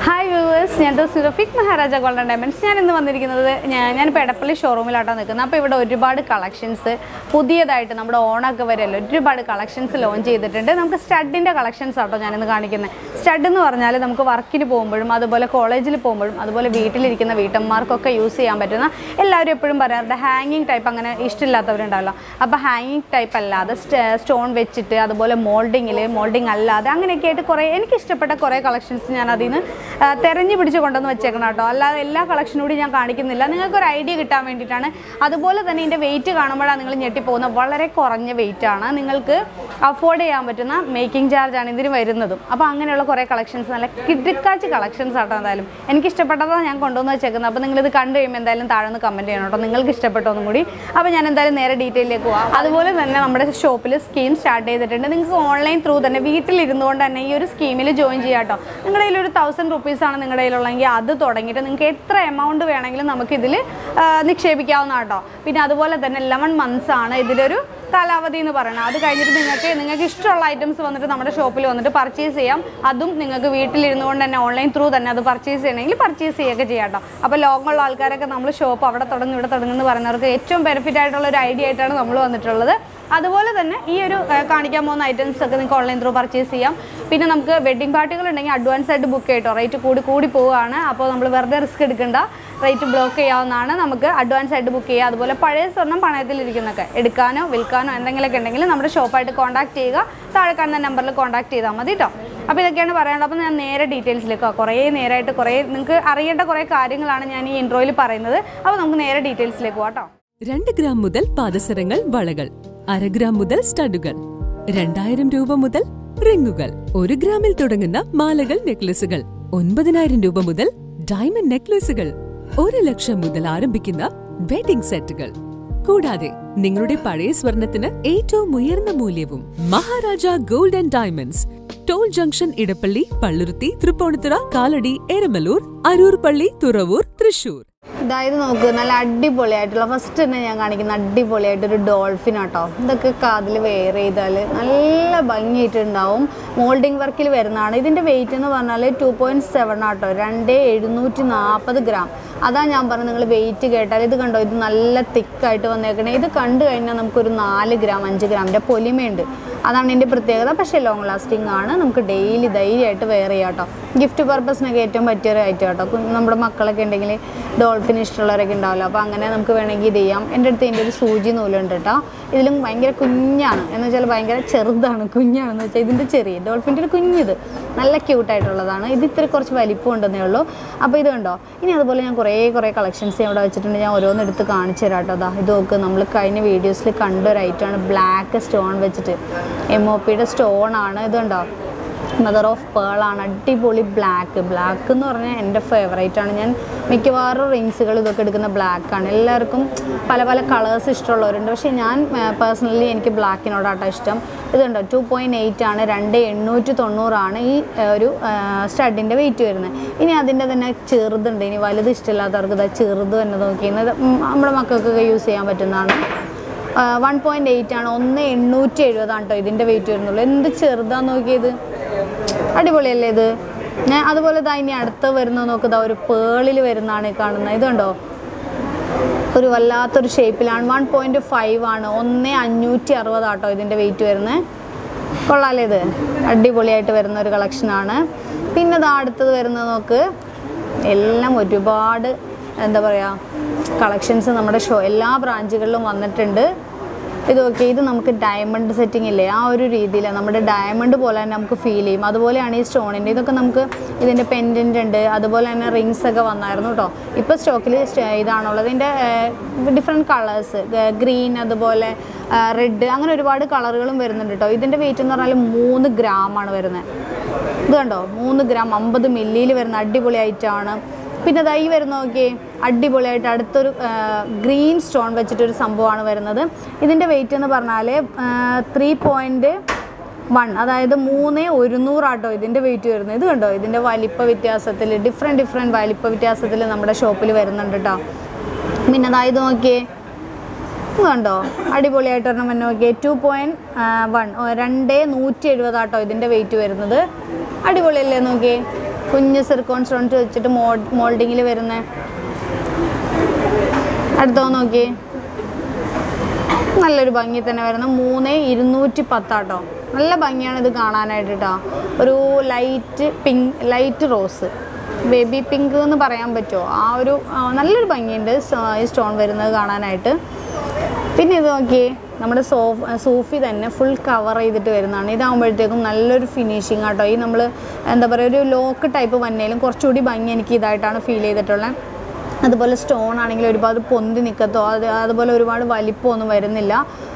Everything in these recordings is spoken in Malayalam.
ഹായ് വ്യൂവേഴ്സ് ഞാൻ സുരഫിക് മഹാരാജ ഗോൾഡൻ ഡയമണ്ട്സ് ഞാൻ ഇന്ന് വന്നിരിക്കുന്നത് ഞാൻ ഞാനിപ്പോൾ എടപ്പള്ളി ഷോറൂമിലായിട്ടാണ് നിൽക്കുന്നത് അപ്പോൾ ഇവിടെ ഒരുപാട് കളക്ഷൻസ് പുതിയതായിട്ട് നമ്മുടെ ഓണൊക്കെ വരെയല്ലോ ഒരുപാട് കളക്ഷൻസ് ലോഞ്ച് ചെയ്തിട്ടുണ്ട് നമുക്ക് സ്റ്റഡിൻ്റെ കളക്ഷൻസ് ആട്ടോ ഞാനിന്ന് കാണിക്കുന്നത് സ്റ്റഡ് എന്ന് പറഞ്ഞാൽ നമുക്ക് വർക്കിന് പോകുമ്പോഴും അതുപോലെ കോളേജിൽ പോകുമ്പോഴും അതുപോലെ വീട്ടിലിരിക്കുന്ന വീട്ടമ്മമാർക്കൊക്കെ യൂസ് ചെയ്യാൻ പറ്റുന്ന എല്ലാവരും എപ്പോഴും പറയാറുണ്ട് ഹാങ്ങിങ് ടൈപ്പ് അങ്ങനെ ഇഷ്ടമില്ലാത്തവരുണ്ടാവല്ലോ അപ്പോൾ ഹാങ്ങിങ് ടൈപ്പ് അല്ലാതെ സ്റ്റോൺ വെച്ചിട്ട് അതുപോലെ മോൾഡിങ്ങിൽ മോൾഡിങ് അല്ലാതെ അങ്ങനെയൊക്കെ ആയിട്ട് കുറേ എനിക്ക് ഇഷ്ടപ്പെട്ട കുറേ കളക്ഷൻസ് ഞാൻ അതിൽ നിന്ന് തെരഞ്ഞു പിടിച്ച് കൊണ്ടുവന്ന് വെച്ചേക്കണം കേട്ടോ അല്ലാതെ എല്ലാ കളക്ഷനും കൂടി ഞാൻ കാണിക്കുന്നില്ല നിങ്ങൾക്ക് ഒരു ഐഡിയ കിട്ടാൻ വേണ്ടിയിട്ടാണ് അതുപോലെ തന്നെ ഇതിൻ്റെ വെയിറ്റ് കാണുമ്പോഴാണ് നിങ്ങൾ ഞെട്ടിപ്പോകുന്നത് വളരെ കുറഞ്ഞ വെയിറ്റ് ആണ് നിങ്ങൾക്ക് അഫോർഡ് ചെയ്യാൻ പറ്റുന്ന മേക്കിംഗ് ചാർജ് ആണ് ഇതിന് വരുന്നതും അപ്പോൾ അങ്ങനെയുള്ള കുറേ കളക്ഷൻസ് നല്ല കിടുക്കാച്ച് കളക്ഷൻസ് ആട്ടോ എന്തായാലും എനിക്ക് ഇഷ്ടപ്പെട്ടതാണ് ഞാൻ കൊണ്ടുവന്ന് വെച്ചേക്കുന്നത് അപ്പോൾ നിങ്ങളിത് കണ്ടു കഴിയുമ്പോൾ എന്തായാലും താഴെ ഒന്ന് കമൻറ്റ് ചെയ്യണം കേട്ടോ നിങ്ങൾക്ക് ഇഷ്ടപ്പെട്ടൊന്നും കൂടി അപ്പോൾ ഞാൻ എന്തായാലും നേരെ ഡീറ്റെയിലേക്ക് പോവാം അതുപോലെ തന്നെ നമ്മുടെ ഷോപ്പിൽ സ്കീം സ്റ്റാർട്ട് ചെയ്തിട്ടുണ്ട് നിങ്ങൾക്ക് ഓൺലൈൻ ത്രൂ തന്നെ വീട്ടിലിരുന്നുകൊണ്ട് തന്നെ ഈ ഒരു സ്കീമിൽ ജോയിൻ ചെയ്യാം കേട്ടോ നിങ്ങളുടെ കയ്യിൽ ഒരു തൗസൻഡ് റുപ്പീസ് ആണ് നിങ്ങളുടെ കയ്യിലുള്ളതെങ്കിൽ അത് തുടങ്ങിയിട്ട് നിങ്ങൾക്ക് എത്ര എമൗണ്ട് വേണമെങ്കിലും നമുക്കിതിൽ നിക്ഷേപിക്കാവുന്ന കേട്ടോ പിന്നെ അതുപോലെ തന്നെ ലെവൻ മന്ത്സ് ആണ് ഇതിലൊരു കാലാവധി എന്ന് പറയുന്നത് അത് കഴിഞ്ഞിട്ട് നിങ്ങൾക്ക് നിങ്ങൾക്ക് ഇഷ്ടമുള്ള ഐറ്റംസ് വന്നിട്ട് നമ്മുടെ ഷോപ്പിൽ വന്നിട്ട് പർച്ചേസ് ചെയ്യാം അതും നിങ്ങൾക്ക് വീട്ടിലിരുന്നു കൊണ്ട് തന്നെ ഓൺലൈൻ ത്രൂ തന്നെ അത് പർച്ചേസ് ചെയ്യണമെങ്കിൽ പർച്ചേസ് ചെയ്യുകയൊക്കെ ചെയ്യാം കേട്ടോ അപ്പോൾ ലോകമുള്ള ആൾക്കാരൊക്കെ നമ്മൾ ഷോപ്പ് അവിടെ തുടങ്ങും ഇവിടെ തുടങ്ങും എന്ന് പറയുന്നവർക്ക് ഏറ്റവും ബെനിഫിറ്റ് ആയിട്ടുള്ള ഒരു ഐഡിയ ആയിട്ടാണ് നമ്മൾ വന്നിട്ടുള്ളത് അതുപോലെ തന്നെ ഈ ഒരു ഏഹ്, കാണിക്കാൻ പോകുന്ന ഐറ്റംസ് ഒക്കെ നിങ്ങൾക്ക് ഓൺലൈൻ ത്രൂ പർച്ചേസ് ചെയ്യാം പിന്നെ നമുക്ക് വെഡിങ് പാർട്ടികൾ ഉണ്ടെങ്കിൽ അഡ്വാൻസ് ആയിട്ട് ബുക്ക് ചെയ്യട്ടോ റേറ്റ് കൂടി കൂടി പോവുകയാണ് അപ്പോൾ നമ്മൾ വെറുതെ റിസ്ക് എടുക്കേണ്ട റേറ്റ് ബ്ലോക്ക് ചെയ്യാവുന്നതാണ് നമുക്ക് അഡ്വാൻസ് ആയിട്ട് ബുക്ക് ചെയ്യുക അതുപോലെ പഴയ സ്വർണ്ണം പണയത്തിലിരിക്കുന്നൊക്കെ എടുക്കാനോ വിൽക്കാനോ എന്തെങ്കിലുമൊക്കെ ഉണ്ടെങ്കിൽ നമ്മുടെ ഷോപ്പായിട്ട് കോൺടാക്ട് ചെയ്യുക താഴെ കാണുന്ന നമ്പറിൽ കോൺടാക്ട് ചെയ്താൽ മതി കേട്ടോ അപ്പോൾ ഇതൊക്കെയാണ് പറയാനുള്ളത് അപ്പോൾ ഞാൻ നേരെ ഡീറ്റെയിൽസിലേക്ക് കുറേ നേരമായിട്ട് കുറേ നിങ്ങൾക്ക് അറിയേണ്ട കുറേ കാര്യങ്ങളാണ് ഞാൻ ഈ ഇൻട്രോയിൽ പറയുന്നത് അപ്പോൾ നമുക്ക് നേരെ ഡീറ്റെയിൽസിലേക്ക് പോകാം കേട്ടോ രണ്ട് ഗ്രാം മുതൽ പാദസരങ്ങൾ വളകൾ അര ഗ്രാം മുതൽ സ്റ്റഡുകൾ രണ്ടായിരം രൂപ മുതൽ റിങ്ങുകൾ ഒരു ഗ്രാമിൽ തുടങ്ങുന്ന മാലകൾ നെക്ലസുകൾ ഒൻപതിനായിരം രൂപ മുതൽ ഡയമണ്ട് നെക്ലസുകൾ ഒരു ലക്ഷം മുതൽ ആരംഭിക്കുന്ന വെഡിംഗ് സെറ്റുകൾ കൂടാതെ നിങ്ങളുടെ പഴയ സ്വർണത്തിന് ഏറ്റവും ഉയർന്ന മൂല്യവും Maharaja gold and diamonds toll junction Edappally Palluruthy Tripunithura Kalady Eramalloor Aroor പള്ളി തുറവൂർ തൃശൂർ ഇതായത് നോക്ക് നല്ല അടിപൊളിയായിട്ടുള്ള ഫസ്റ്റ് തന്നെ ഞാൻ കാണിക്കുന്ന അടിപൊളിയായിട്ടൊരു ഡോൾഫിൻ ആട്ടോ ഇതൊക്കെ കാതിൽ വെയർ ചെയ്താൽ നല്ല ഭംഗിയായിട്ടുണ്ടാവും മോൾഡിംഗ് വർക്കിൽ വരുന്നതാണ് ഇതിൻ്റെ വെയിറ്റ് എന്ന് പറഞ്ഞാൽ ടു പോയിൻറ്റ് സെവൻ ആട്ടോ രണ്ട് എഴുന്നൂറ്റി നാൽപ്പത് ഗ്രാം അതാ ഞാൻ പറഞ്ഞത് നിങ്ങൾ വെയിറ്റ് കേട്ടാൽ ഇത് കണ്ടോ ഇത് നല്ല തിക്കായിട്ട് വന്നേക്കണേ ഇത് കണ്ടു കഴിഞ്ഞാൽ നമുക്കൊരു നാല് ഗ്രാം അഞ്ച് ഗ്രാമിൻ്റെ പൊലിമയുണ്ട് അതാണ് ഇതിൻ്റെ പ്രത്യേകത പക്ഷേ ലോങ് ലാസ്റ്റിംഗ് ആണ് നമുക്ക് ഡെയിലി ധൈര്യമായിട്ട് വെയർ ചെയ്യാം കേട്ടോ ഗിഫ്റ്റ് പർപ്പസിനൊക്കെ ഏറ്റവും പറ്റിയ ഒരു ഐറ്റം കേട്ടോ കു- നമ്മുടെ മക്കളൊക്കെ ഉണ്ടെങ്കിൽ ഡോൾഫിൻ ഇഷ്ടമുള്ളവരൊക്കെ ഉണ്ടാവില്ല അപ്പോൾ അങ്ങനെ നമുക്ക് വേണമെങ്കിൽ ഇത് ചെയ്യാം എൻ്റെ അടുത്ത് ഇതിൻ്റെ ഒരു സൂചി നൂലുണ്ട് കേട്ടോ ഇതിലും ഭയങ്കര കുഞ്ഞാണ് എന്ന് വെച്ചാൽ ഭയങ്കര ചെറുതാണ് കുഞ്ഞാണെന്ന് വെച്ചാൽ ഇതിൻ്റെ ചെറിയ ഡോൾഫിൻ്റെ ഒരു കുഞ്ഞിത് നല്ല ക്യൂട്ടായിട്ടുള്ളതാണ് ഇത് ഇത്തിരി കുറച്ച് വലിപ്പം ഉണ്ടെന്നേ ഉള്ളൂ അപ്പോൾ ഇത് കണ്ടോ ഇനി അതുപോലെ ഞാൻ കുറേ കുറേ കളക്ഷൻസ് ഇവിടെ വെച്ചിട്ടുണ്ട് ഞാൻ ഓരോന്ന് എടുത്ത് കാണിച്ചു തരാം കേട്ടോ അതാ ഇത് നോക്ക് നമ്മൾ കഴിഞ്ഞ വീഡിയോസിൽ കണ്ട ഒരു ഐറ്റമാണ് ബ്ലാക്ക് സ്റ്റോൺ വെച്ചിട്ട് എം ഒ പിയുടെ സ്റ്റോൺ ആണ് ഇത് കണ്ടോ മദർ ഓഫ് പേൾ ആണ് അടിപൊളി ബ്ലാക്ക് ബ്ലാക്ക് എന്ന് പറഞ്ഞാൽ എൻ്റെ ഫേവറേറ്റ് ആണ് ഞാൻ മിക്കവാറും റിങ്സുകൾ ഇതൊക്കെ എടുക്കുന്ന ബ്ലാക്ക് ആണ് എല്ലാവർക്കും പല പല കളേഴ്സ് ഇഷ്ടമുള്ളവരുണ്ട് പക്ഷേ ഞാൻ പേഴ്സണലി എനിക്ക് ബ്ലാക്കിനോടാട്ടോ ഇഷ്ടം ഇതുണ്ടോ ടു പോയിൻറ്റ് എയ്റ്റ് ആണ് രണ്ട് എണ്ണൂറ്റി തൊണ്ണൂറാണ് ഈ ആ, ഒരു സ്റ്റഡിൻ്റെ വെയിറ്റ് വരുന്നത് ഇനി അതിൻ്റെ തന്നെ ചെറുതുണ്ട് ഇനി വലുത് ഇഷ്ടമില്ലാത്തവർക്ക് ഇതാ ചെറുത് തന്നെ നോക്കിയത് നമ്മുടെ മക്കൾക്കൊക്കെ യൂസ് ചെയ്യാൻ പറ്റുന്നതാണ് വൺ പോയിൻറ്റ് എയ്റ്റ് ആണ് ഒന്ന് എണ്ണൂറ്റി എഴുപതാണ് കേട്ടോ ഇതിൻ്റെ വെയിറ്റ് വരുന്നുള്ളൂ എന്ത് ചെറുതാന്ന് നോക്കിയത് അടിപൊളിയല്ലേ ഇത് ഞാൻ അതുപോലെ ഇതാ ഇനി അടുത്ത് വരുന്നത് നോക്കുക ഒരു പേളിൽ വരുന്നതാണ് ഈ കാണുന്നത് ഇതുണ്ടോ ഒരു വല്ലാത്തൊരു ഷേപ്പിലാണ് വൺ പോയിൻറ്റ് ഫൈവ് ആണ് ഒന്ന് അഞ്ഞൂറ്റി അറുപതാട്ടോ ഇതിൻ്റെ വെയിറ്റ് വരുന്നത് കൊള്ളാലേ ഇത് അടിപൊളിയായിട്ട് വരുന്ന ഒരു കളക്ഷനാണ് പിന്നെ ഇതാ അടുത്തത് വരുന്നത് നോക്ക് എല്ലാം ഒരുപാട് എന്താ പറയുക കളക്ഷൻസ് നമ്മുടെ ഷോ എല്ലാ ബ്രാഞ്ചുകളിലും വന്നിട്ടുണ്ട് ഇത് ഓക്കെ ഇത് നമുക്ക് ഡയമണ്ട് സെറ്റിംഗ് ഇല്ലേ ആ ഒരു രീതിയിൽ നമ്മുടെ ഡയമണ്ട് പോലെ തന്നെ നമുക്ക് ഫീൽ ചെയ്യും അതുപോലെയാണ് ഈ സ്റ്റോണിൻ്റെ ഇതൊക്കെ നമുക്ക് ഇതിൻ്റെ പെൻഡൻ്റ് ഉണ്ട് അതുപോലെ തന്നെ റിങ്സ് ഒക്കെ വന്നായിരുന്നു കേട്ടോ ഇപ്പോൾ സ്റ്റോക്കിൽ ഇതാണുള്ളത് ഇതിൻ്റെ ഡിഫറെൻറ്റ് കളേഴ്സ് ഗ്രീൻ അതുപോലെ റെഡ് അങ്ങനെ ഒരുപാട് കളറുകളും വരുന്നുണ്ട് കേട്ടോ ഇതിൻ്റെ വെയിറ്റ് എന്ന് പറഞ്ഞാൽ മൂന്ന് ഗ്രാമാണ് വരുന്നത് ഇത് കണ്ടോ മൂന്ന് ഗ്രാം അമ്പത് മില്ലിയിൽ വരുന്ന അടിപൊളി ഐറ്റമാണ് പിന്നെ ദൈ വരുന്ന നോക്കിയേ അടിപൊളിയായിട്ട് അടുത്തൊരു ഗ്രീൻ സ്റ്റോൺ വെച്ചിട്ടൊരു സംഭവമാണ് വരുന്നത് ഇതിൻ്റെ വെയിറ്റ് എന്ന് പറഞ്ഞാൽ ത്രീ പോയിൻറ്റ് വൺ അതായത് മൂന്ന് ഒരുന്നൂറാട്ടോ ഇതിൻ്റെ വെയിറ്റ് വരുന്നത് ഇത് കണ്ടോ ഇതിൻ്റെ വലിപ്പ വ്യത്യാസത്തിൽ ഡിഫറെൻറ്റ് ഡിഫറെൻറ്റ് വലിപ്പ വ്യത്യാസത്തിൽ നമ്മുടെ ഷോപ്പിൽ വരുന്നുണ്ട് കേട്ടോ പിന്നെ അതായത് നോക്കിയേ ഇത് കണ്ടോ അടിപൊളിയായിട്ട് ഒരെണ്ണം തന്നെ നോക്കിയേ ടു പോയിൻറ്റ് വൺ രണ്ട് നൂറ്റി എഴുപതാട്ടോ ഇതിൻ്റെ വെയിറ്റ് വരുന്നത് അടിപൊളിയല്ലേ നോക്കിയേ കുഞ്ഞ് സിർക്കോൺ സ്റ്റോൺസ് വെച്ചിട്ട് മോ മോൾഡിങ്ങിൽ വരുന്ന അടുത്തോ നോക്കി നല്ലൊരു ഭംഗി തന്നെ വരുന്ന മൂന്ന് ഇരുന്നൂറ്റി പത്താട്ടോ നല്ല ഭംഗിയാണ് ഇത് കാണാനായിട്ട് കേട്ടോ ഒരു light pink light rose baby pink എന്ന് പറയാൻ പറ്റുമോ ആ ഒരു ആ, നല്ലൊരു ഭംഗിയുണ്ട് സ- ഈ സ്റ്റോൺ വരുന്നത് കാണാനായിട്ട് പിന്നെ ഇത് നോക്കിയേ നമ്മുടെ സോഫ് സൂഫി തന്നെ ഫുൾ കവർ ചെയ്തിട്ട് വരുന്നതാണ് ഇതാകുമ്പോഴത്തേക്കും നല്ലൊരു ഫിനിഷിങ് ആട്ടോ ഈ നമ്മൾ എന്താ പറയുക ഒരു ലോക്ക് ടൈപ്പ് വന്നേലും കുറച്ചുകൂടി ഭംഗി എനിക്ക് ഇതായിട്ടാണ് ഫീൽ ചെയ്തിട്ടുള്ളത് അതുപോലെ സ്റ്റോൺ ആണെങ്കിൽ ഒരുപാട് പൊന്തി നിൽക്കത്തോ അത് അതുപോലെ ഒരുപാട് വലിപ്പമൊന്നും വരുന്നില്ല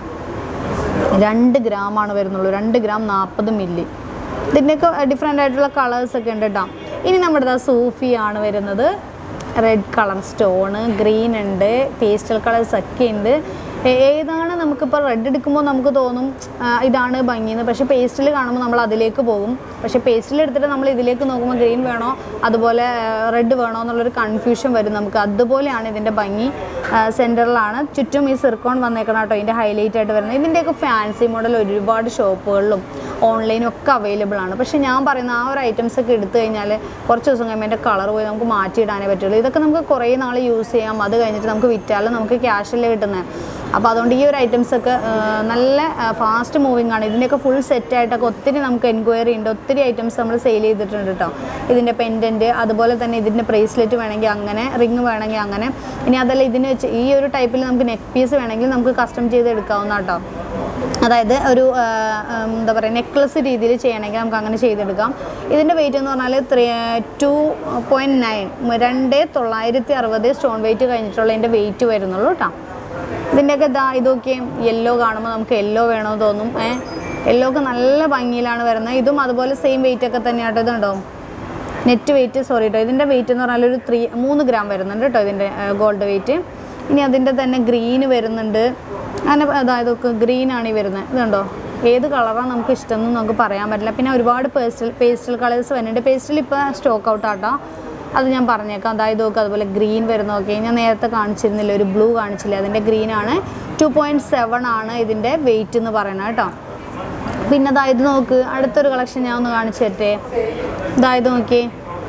രണ്ട് ഗ്രാമാണ് വരുന്നുള്ളൂ രണ്ട് ഗ്രാം നാൽപ്പത് മില്ലി ഇതിൻ്റെയൊക്കെ ഡിഫറെൻ്റ് ആയിട്ടുള്ള കളേഴ്സ് ഒക്കെ ഉണ്ട് കേട്ടോ ഇനി നമ്മുടെ ദാ സൂഫിയാണ് വരുന്നത് റെഡ് കളർ സ്റ്റോണ് ഗ്രീൻ ഉണ്ട് പേസ്റ്റൽ കളേഴ്സ് ഒക്കെ ഉണ്ട് ഏ- ഏതാണ് നമുക്കിപ്പോൾ റെഡ് എടുക്കുമ്പോൾ നമുക്ക് തോന്നും ആ, ഇതാണ് ഭംഗിയെന്ന് പക്ഷേ പേസ്റ്റിൽ കാണുമ്പോൾ നമ്മൾ അതിലേക്ക് പോകും പക്ഷേ പേസ്റ്റിൽ എടുത്തിട്ട് നമ്മൾ ഇതിലേക്ക് നോക്കുമ്പോൾ ഗ്രീൻ വേണോ അതുപോലെ റെഡ് വേണോ എന്നുള്ളൊരു കൺഫ്യൂഷൻ വരും നമുക്ക് അതുപോലെയാണ് ഇതിൻ്റെ ഭംഗി സെൻറ്ററിലാണ് ചുറ്റും ഈ സിർക്കോൺ വന്നേക്കണം കേട്ടോ ഇതിൻ്റെ ഹൈലൈറ്റ് ആയിട്ട് വരുന്നത് ഇതിൻ്റെയൊക്കെ ഫാൻസി മോഡൽ ഒരുപാട് ഷോപ്പുകളിലും ഓൺലൈനും ഒക്കെ അവൈലബിൾ ആണ് പക്ഷേ ഞാൻ പറയുന്ന ആ ഒരു ഐറ്റംസ് ഒക്കെ എടുത്തു കഴിഞ്ഞാൽ കുറച്ച് ദിവസം കഴിയുമ്പോൾ അതിൻ്റെ കളർ പോയി നമുക്ക് മാറ്റിയിടാനേ പറ്റുള്ളൂ ഇതൊക്കെ നമുക്ക് കുറേ നാൾ യൂസ് ചെയ്യാം അത് കഴിഞ്ഞിട്ട് നമുക്ക് വിറ്റാലും നമുക്ക് ക്യാഷല്ലേ കിട്ടുന്നത് അപ്പോൾ അതുകൊണ്ട് ഈ ഒരു ഐറ്റംസ് ഒക്കെ ആ, നല്ല ഫാസ്റ്റ് മൂവിങ് ആണ് ഇതിൻ്റെയൊക്കെ ഫുൾ സെറ്റ് ആയിട്ടൊക്കെ ഒത്തിരി നമുക്ക് എൻക്വയറി ഉണ്ട് ഒത്തിരി ഐറ്റംസ് നമ്മൾ സെയിൽ ചെയ്തിട്ടുണ്ട് കേട്ടോ ഇതിൻ്റെ പെൻഡൻറ്റ് അതുപോലെ തന്നെ ഇതിൻ്റെ ബ്രേസ്ലെറ്റ് വേണമെങ്കിൽ അങ്ങനെ റിങ് വേണമെങ്കിൽ അങ്ങനെ ഇനി അതല്ല ഇതിന് വെച്ച് ഈ ഒരു ടൈപ്പിൽ നമുക്ക് നെക്ക് പീസ് വേണമെങ്കിൽ നമുക്ക് കസ്റ്റം ചെയ്ത് എടുക്കാവുന്ന കേട്ടോ അതായത് ഒരു ആ, ഉം, എന്താ പറയുക നെക്ലസ് രീതിയിൽ ചെയ്യണമെങ്കിൽ നമുക്ക് അങ്ങനെ ചെയ്തെടുക്കാം ഇതിൻ്റെ വെയിറ്റ് എന്ന് പറഞ്ഞാൽ ത്രീ ടു പോയിൻറ്റ് നയൻ രണ്ട് തൊള്ളായിരത്തി അറുപത് സ്റ്റോൺ വെയിറ്റ് കഴിഞ്ഞിട്ടുള്ള ഇതിൻ്റെ വെയിറ്റ് വരുന്നുള്ളൂ കേട്ടോ ഇതിൻ്റെയൊക്കെ ഇതാ ഇതൊക്കെ യെല്ലോ കാണുമ്പോൾ നമുക്ക് യെല്ലോ വേണമെന്ന് തോന്നും ഏഹ് യെല്ലോ ഒക്കെ നല്ല ഭംഗിയിലാണ് വരുന്നത് ഇതും അതുപോലെ സെയിം വെയിറ്റ് ഒക്കെ തന്നെയാട്ടോ ഇതുണ്ടോ നെറ്റ് വെയിറ്റ് സോറി കേട്ടോ ഇതിൻ്റെ വെയിറ്റ് എന്ന് പറഞ്ഞാൽ ഒരു ത്രീ മൂന്ന് ഗ്രാം വരുന്നുണ്ട് കേട്ടോ ഇതിൻ്റെ ഗോൾഡ് വെയിറ്റ് ഇനി അതിൻ്റെ തന്നെ ഗ്രീന് വരുന്നുണ്ട് അങ്ങനെ അതായത് ഗ്രീനാണ് ഈ വരുന്നത് ഇതുണ്ടോ ഏത് കളറാണ് നമുക്ക് ഇഷ്ടമെന്ന് നമുക്ക് പറയാൻ പറ്റില്ല പിന്നെ ഒരുപാട് പേസ്റ്റൽ പേസ്റ്റൽ കളേഴ്സ് വരുന്നുണ്ട് പേസ്റ്റൽ ഇപ്പോൾ സ്റ്റോക്ക് ഔട്ട് ആട്ടോ അത് ഞാൻ പറഞ്ഞേക്കാം അതായത് നോക്കുക അതുപോലെ ഗ്രീൻ വരുന്ന നോക്കി ഞാൻ നേരത്തെ കാണിച്ചിരുന്നില്ല ഒരു ബ്ലൂ കാണിച്ചില്ല അതിൻ്റെ ഗ്രീനാണ് ടു പോയിൻറ്റ് സെവൻ ആണ് ഇതിൻ്റെ വെയിറ്റ് എന്ന് പറയുന്നത് കേട്ടോ പിന്നെ അതായത് നോക്ക് അടുത്തൊരു കളക്ഷൻ ഞാൻ ഒന്ന് കാണിച്ചു തരട്ടെ ഇതായത് നോക്കി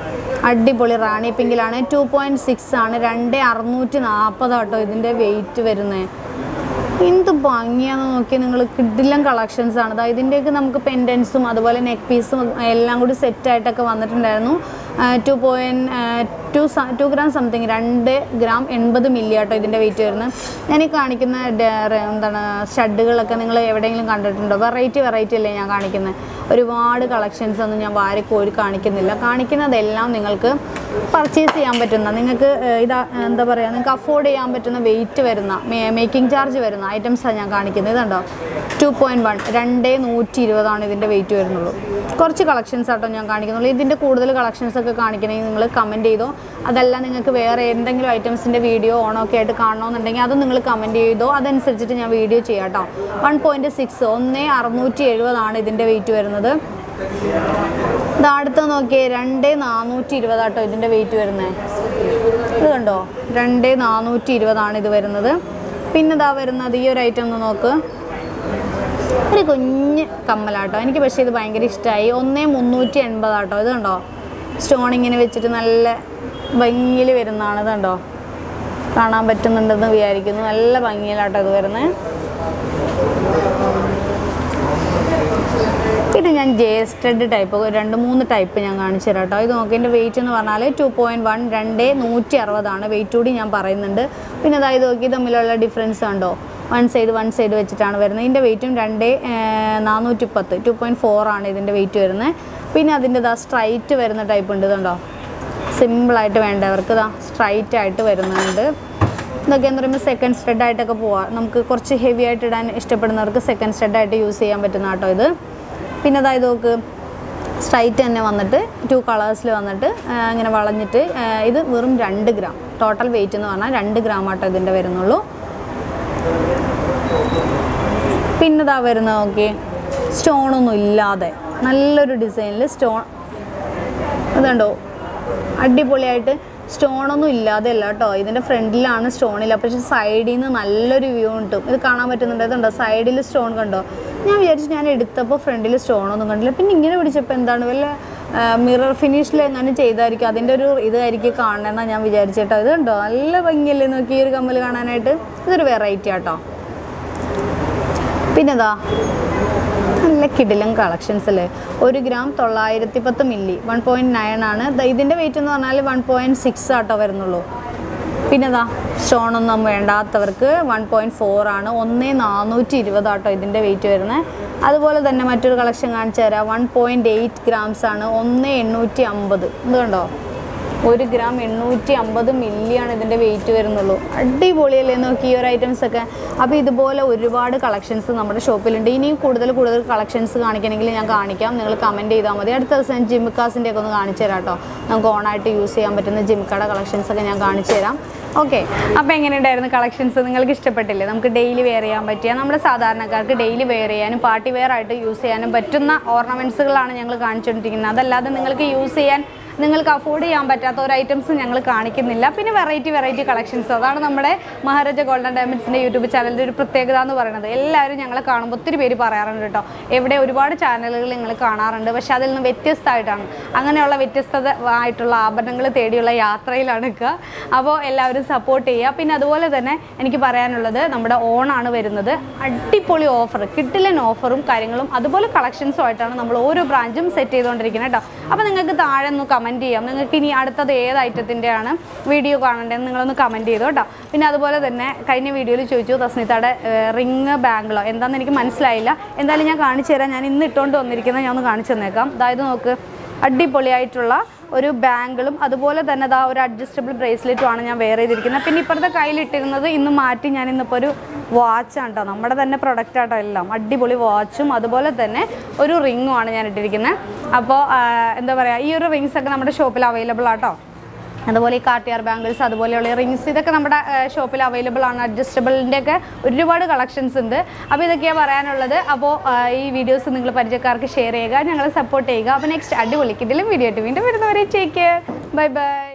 അടിപൊളി റാണി പിങ്കിലാണ് ടു പോയിൻറ്റ് സിക്സ് ആണ് രണ്ട് അറുന്നൂറ്റി നാൽപ്പത് കേട്ടോ ഇതിൻ്റെ വെയിറ്റ് വരുന്നത് എന്ത് ഭംഗിയാന്ന് നോക്കി നിങ്ങൾ കിഡിലം കളക്ഷൻസ് ആണ് അതായത് ഇതിൻ്റെയൊക്കെ നമുക്ക് പെൻഡൻസും അതുപോലെ നെക്ക് പീസും എല്ലാം കൂടി സെറ്റായിട്ടൊക്കെ വന്നിട്ടുണ്ടായിരുന്നു two point two two gram something രണ്ട് ഗ്രാം എൺപത് മില്ലി ആട്ടോ ഇതിൻ്റെ വെയിറ്റ് വരുന്നത് ഞാൻ ഈ കാണിക്കുന്ന ഡ- ര- എന്താണ് ഷഡുകളൊക്കെ നിങ്ങൾ എവിടെയെങ്കിലും കണ്ടിട്ടുണ്ടോ വെറൈറ്റി വെറൈറ്റി അല്ലേ ഞാൻ കാണിക്കുന്നത് ഒരുപാട് കളക്ഷൻസ് ഒന്നും ഞാൻ വാരി കോരി കാണിക്കുന്നില്ല കാണിക്കുന്നതെല്ലാം നിങ്ങൾക്ക് പർച്ചേസ് ചെയ്യാൻ പറ്റുന്ന നിങ്ങൾക്ക് ഏഹ്, ഇതാ എന്താ പറയുക നിങ്ങൾക്ക് അഫോർഡ് ചെയ്യാൻ പറ്റുന്ന വെയിറ്റ് വരുന്ന മേക്കിംഗ് ചാർജ് വരുന്ന ഐറ്റംസാണ് ഞാൻ കാണിക്കുന്നത് ഇതുണ്ടോ ടു പോയിൻറ്റ് വൺ രണ്ട് നൂറ്റി ഇരുപതാണ് ഇതിൻ്റെ വെയിറ്റ് വരുന്നുള്ളൂ കുറച്ച് കളക്ഷൻസ് ആട്ടോ ഞാൻ കാണിക്കുന്നുള്ളൂ ഇതിൻ്റെ കൂടുതൽ കളക്ഷൻസ് ഒക്കെ കാണിക്കണമെങ്കിൽ നിങ്ങൾ കമൻറ്റ് ചെയ്തോ അതല്ല നിങ്ങൾക്ക് വേറെ എന്തെങ്കിലും ഐറ്റംസിൻ്റെ വീഡിയോ ഓണൊക്കെ ആയിട്ട് കാണണമെന്നുണ്ടെങ്കിൽ അത് നിങ്ങൾ കമൻറ്റ് ചെയ്തോ അതനുസരിച്ചിട്ട് ഞാൻ വീഡിയോ ചെയ്യാം കേട്ടോ വൺ പോയിൻറ്റ് സിക്സ് ഒന്ന് അറുന്നൂറ്റി എഴുപതാണ് ഇതിൻ്റെ വെയിറ്റ് വരുന്നത് ഇത് അടുത്ത് നോക്കിയേ രണ്ട് നാനൂറ്റി ഇരുപതാട്ടോ ഇതിൻ്റെ വെയിറ്റ് വരുന്നത് ഇത് കണ്ടോ രണ്ട് നാനൂറ്റി ഇരുപതാണ് ഇത് വരുന്നത് പിന്നെ ഇതാ വരുന്നത് ഈ ഒരു ഐറ്റം ഒന്ന് നോക്ക് ഒരു കുഞ്ഞ് കമ്മലാട്ടോ എനിക്ക് പക്ഷേ ഇത് ഭയങ്കര ഇഷ്ടമായി ഒന്നേ മുന്നൂറ്റി എൺപതാട്ടോ ഇത് കണ്ടോ സ്റ്റോൺ ഇങ്ങനെ വെച്ചിട്ട് നല്ല ഭംഗിയിൽ വരുന്നതാണ് ഇത് കണ്ടോ കാണാൻ പറ്റുന്നുണ്ടെന്ന് വിചാരിക്കുന്നു നല്ല ഭംഗിയിലാട്ടോ ഇത് വരുന്നത് ഇത് ഞാൻ ജേസ്റ്റഡ് ടൈപ്പ് രണ്ട് മൂന്ന് ടൈപ്പ് ഞാൻ കാണിച്ചു തരാം കേട്ടോ ഇത് നോക്കി എൻ്റെ വെയിറ്റ് എന്ന് പറഞ്ഞാൽ ടു പോയിൻറ്റ് വൺ രണ്ട് നൂറ്റി അറുപതാണ് വെയിറ്റ് കൂടി ഞാൻ പറയുന്നുണ്ട് പിന്നെ അതായത് നോക്കി തമ്മിലുള്ള ഡിഫറൻസ് കണ്ടോ വൺ സൈഡ് വൺ സൈഡ് വെച്ചിട്ടാണ് വരുന്നത് ഇതിൻ്റെ വെയിറ്റും രണ്ട് നാനൂറ്റി പത്ത് ടു പോയിൻറ്റ് ഫോർ ആണ് ഇതിൻ്റെ വെയിറ്റ് വരുന്നത് പിന്നെ അതിൻ്റെ ഇതാ സ്ട്രൈറ്റ് വരുന്ന ടൈപ്പ് ഉണ്ട് ഇതുണ്ടോ സിമ്പിളായിട്ട് വേണ്ടവർക്ക് ഇതാ സ്ട്രൈറ്റ് ആയിട്ട് വരുന്നുണ്ട് ഇതൊക്കെ എന്ന് പറയുമ്പോൾ സെക്കൻഡ് സ്റ്റഡ് ആയിട്ടൊക്കെ പോവാം നമുക്ക് കുറച്ച് ഹെവി ആയിട്ട് ഇടാൻ ഇഷ്ടപ്പെടുന്നവർക്ക് സെക്കൻഡ് സ്റ്റഡ് ആയിട്ട് യൂസ് ചെയ്യാൻ പറ്റുന്ന കേട്ടോ ഇത് പിന്നെ അതായത് നോക്ക് സ്ട്രൈറ്റ് തന്നെ വന്നിട്ട് ടു കളേഴ്സിൽ വന്നിട്ട് ആ, ഇങ്ങനെ വളഞ്ഞിട്ട് ആ, ഇത് വെറും രണ്ട് ഗ്രാം ടോട്ടൽ വെയിറ്റ് എന്ന് പറഞ്ഞാൽ രണ്ട് ഗ്രാം ആട്ടോ ഇതിൻ്റെ വരുന്നുള്ളൂ പിന്നെ ഇതാ വരുന്നത് നോക്കി സ്റ്റോണൊന്നും ഇല്ലാതെ നല്ലൊരു ഡിസൈനിൽ സ്റ്റോൺ ഇതുണ്ടോ അടിപൊളിയായിട്ട് സ്റ്റോണൊന്നും ഇല്ലാതെ അല്ല കേട്ടോ ഇതിൻ്റെ ഫ്രണ്ടിലാണ് സ്റ്റോണില്ല പക്ഷെ സൈഡിൽ നിന്ന് നല്ലൊരു വ്യൂ കിട്ടും ഇത് കാണാൻ പറ്റുന്നുണ്ട് ഇതുണ്ടോ സൈഡിൽ സ്റ്റോൺ കണ്ടോ ഞാൻ വിചാരിച്ചു ഞാൻ എടുത്തപ്പോൾ ഫ്രണ്ടിൽ സ്റ്റോണൊന്നും കണ്ടില്ല പിന്നെ ഇങ്ങനെ പിടിച്ചപ്പോൾ എന്താണ് വല്ല മിറർ ഫിനിഷിൽ എങ്ങനെ ചെയ്തായിരിക്കും അതിൻ്റെ ഒരു ഇതായിരിക്കും കാണണമെന്നാണ് ഞാൻ വിചാരിച്ചേട്ടോ ഇത് കണ്ടോ നല്ല ഭംഗിയല്ലേ നോക്കി ഈ ഒരു കമ്മൽ കാണാനായിട്ട് ഇതൊരു വെറൈറ്റി ആട്ടോ പിന്നെതാ നല്ല കിടിലം കളക്ഷൻസ് അല്ലേ ഒരു ഗ്രാം തൊള്ളായിരത്തി പത്ത് മില്ലി വൺ പോയിൻറ്റ് നയൻ ആണ് ദാ ഇതിൻ്റെ വെയിറ്റ് എന്ന് പറഞ്ഞാൽ വൺ പോയിൻറ്റ് സിക്സ് ആട്ടോ വരുന്നുള്ളൂ പിന്നെതാ സ്റ്റോണൊന്നും വേണ്ടാത്തവർക്ക് വൺ പോയിൻറ്റ് ഫോർ ആണ് ഒന്ന് നാനൂറ്റി ഇരുപതാട്ടോ ഇതിൻ്റെ വെയിറ്റ് വരുന്നത് അതുപോലെ തന്നെ മറ്റൊരു കളക്ഷൻ കാണിച്ചു തരാം വൺ പോയിൻറ്റ് എയ്റ്റ് ഗ്രാംസ് ആണ് ഒന്ന് എണ്ണൂറ്റി അമ്പത് ഇത് കണ്ടോ ഒരു ഗ്രാം എണ്ണൂറ്റി അമ്പത് മില്ലിയാണ് ഇതിൻ്റെ വെയിറ്റ് വരുന്നുള്ളൂ അടിപൊളിയല്ലേ നോക്കി ഈ ഒരു ഐറ്റംസ് ഒക്കെ അപ്പോൾ ഇതുപോലെ ഒരുപാട് കളക്ഷൻസ് നമ്മുടെ ഷോപ്പിലുണ്ട് ഇനിയും കൂടുതൽ കൂടുതൽ കളക്ഷൻസ് കാണിക്കണമെങ്കിൽ ഞാൻ കാണിക്കാം നിങ്ങൾ കമൻറ്റ് ചെയ്താൽ മതി അടുത്ത ദിവസം ജിമിക്കാസിൻ്റെ ഒക്കെ ഒന്ന് കാണിച്ചു തരാം കേട്ടോ നമുക്ക് ഓണായിട്ട് യൂസ് ചെയ്യാൻ പറ്റുന്ന ജിമിക്കയുടെ കളക്ഷൻസ് ഒക്കെ ഞാൻ കാണിച്ചു തരാം ഓക്കെ അപ്പോൾ എങ്ങനെയുണ്ടായിരുന്നു കളക്ഷൻസ് നിങ്ങൾക്ക് ഇഷ്ടപ്പെട്ടില്ലേ നമുക്ക് ഡെയിലി വെയർ ചെയ്യാൻ പറ്റിയ നമ്മുടെ സാധാരണക്കാർക്ക് ഡെയിലി വെയർ ചെയ്യാനും പാർട്ടി വെയർ ആയിട്ട് യൂസ് ചെയ്യാനും പറ്റുന്ന ഓർണമെൻറ്റ്സുകളാണ് ഞങ്ങൾ കാണിച്ചുകൊണ്ടിരിക്കുന്നത് അതല്ലാതെ നിങ്ങൾക്ക് യൂസ് ചെയ്യാൻ നിങ്ങൾക്ക് അഫോർഡ് ചെയ്യാൻ പറ്റാത്ത ഒരു ഐറ്റംസ് ഞങ്ങൾ കാണിക്കുന്നില്ല പിന്നെ വെറൈറ്റി വെറൈറ്റി കളക്ഷൻസ് അതാണ് നമ്മുടെ മഹാരാജ ഗോൾഡൻ ഡയമണ്ട്സിൻ്റെ യൂട്യൂബ് ചാനലിൻ്റെ ഒരു പ്രത്യേകത എന്ന് പറയുന്നത് എല്ലാവരും ഞങ്ങളെ കാണുമ്പോൾ ഒത്തിരി പേര് പറയാറുണ്ട് കേട്ടോ എവിടെ ഒരുപാട് ചാനലുകൾ നിങ്ങൾ കാണാറുണ്ട് പക്ഷെ അതിൽ നിന്ന് വ്യത്യസ്തമായിട്ടാണ് അങ്ങനെയുള്ള വ്യത്യസ്തത ആയിട്ടുള്ള ആഭരണങ്ങൾ തേടിയുള്ള യാത്രയിലാണ് നിൽക്കുക അപ്പോൾ എല്ലാവരും സപ്പോർട്ട് ചെയ്യുക പിന്നെ അതുപോലെ തന്നെ എനിക്ക് പറയാനുള്ളത് നമ്മുടെ ഓണാണ് വരുന്നത് അടിപൊളി ഓഫർ കിട്ടിലൻ ഓഫറും കാര്യങ്ങളും അതുപോലെ കളക്ഷൻസും ആയിട്ടാണ് നമ്മൾ ഓരോ ബ്രാഞ്ചും സെറ്റ് ചെയ്തുകൊണ്ടിരിക്കുന്നത് കേട്ടോ അപ്പോൾ നിങ്ങൾക്ക് താഴെ ഒന്ന് കമൻറ്റ് ചെയ്യാം നിങ്ങൾക്ക് ഇനി അടുത്തത് ഏത് ഐറ്റത്തിൻ്റെയാണ് വീഡിയോ കാണേണ്ടതെന്ന് നിങ്ങളൊന്ന് കമൻറ്റ് ചെയ്തു കേട്ടോ പിന്നെ അതുപോലെ തന്നെ കഴിഞ്ഞ വീഡിയോയിൽ ചോദിച്ചു തസ്നിത്തയുടെ റിങ് ബാങ്കിളോ എന്താണെന്ന് എനിക്ക് മനസ്സിലായില്ല എന്തായാലും ഞാൻ കാണിച്ചു തരാം ഞാൻ ഇന്ന് ഇട്ടുകൊണ്ട് വന്നിരിക്കുന്നത് ഞാൻ ഒന്ന് കാണിച്ചു തന്നേക്കാം അതായത് നോക്ക് അടിപൊളിയായിട്ടുള്ള ഒരു ബാങ്കിളും അതുപോലെ തന്നെ ദാ ഒരു അഡ്ജസ്റ്റബിൾ ബ്രേസ്ലെറ്റുമാണ് ഞാൻ വെയർ ചെയ്തിരിക്കുന്നത് പിന്നെ ഇപ്പുറത്തെ കയ്യിലിട്ടിരുന്നത് ഇന്ന് മാറ്റി ഞാൻ ഇന്നിപ്പോൾ ഒരു വാച്ചാണ് കേട്ടോ നമ്മുടെ തന്നെ പ്രൊഡക്റ്റ് ആട്ടോ എല്ലാം അടിപൊളി വാച്ചും അതുപോലെ തന്നെ ഒരു റിങ്ങും ആണ് ഞാൻ ഇട്ടിരിക്കുന്നത് അപ്പോൾ എന്താ പറയുക ഈ ഒരു റിങ്സ് ഒക്കെ നമ്മുടെ ഷോപ്പിൽ അവൈലബിൾ ആട്ടോ അതുപോലെ ഈ കാർട്ടിയർ ബാംഗിൾസ് അതുപോലെയുള്ള റിങ്സ് ഇതൊക്കെ നമ്മുടെ ഷോപ്പിൽ അവൈലബിൾ ആണ് അഡ്ജസ്റ്റബിളിൻ്റെ ഒക്കെ ഒരുപാട് കളക്ഷൻസ് ഉണ്ട് അപ്പോൾ ഇതൊക്കെയാണ് പറയാനുള്ളത് അപ്പോൾ ഈ വീഡിയോസ് നിങ്ങൾ പരിചയക്കാർക്ക് ഷെയർ ചെയ്യുക ഞങ്ങളെ സപ്പോർട്ട് ചെയ്യുക അപ്പോൾ നെക്സ്റ്റ് അടിപൊളിക്ക് ഇതിലും വീഡിയോ ആയിട്ട് വീണ്ടും വരുന്നവരെ ടേക്ക് കെയർ ബൈ ബൈ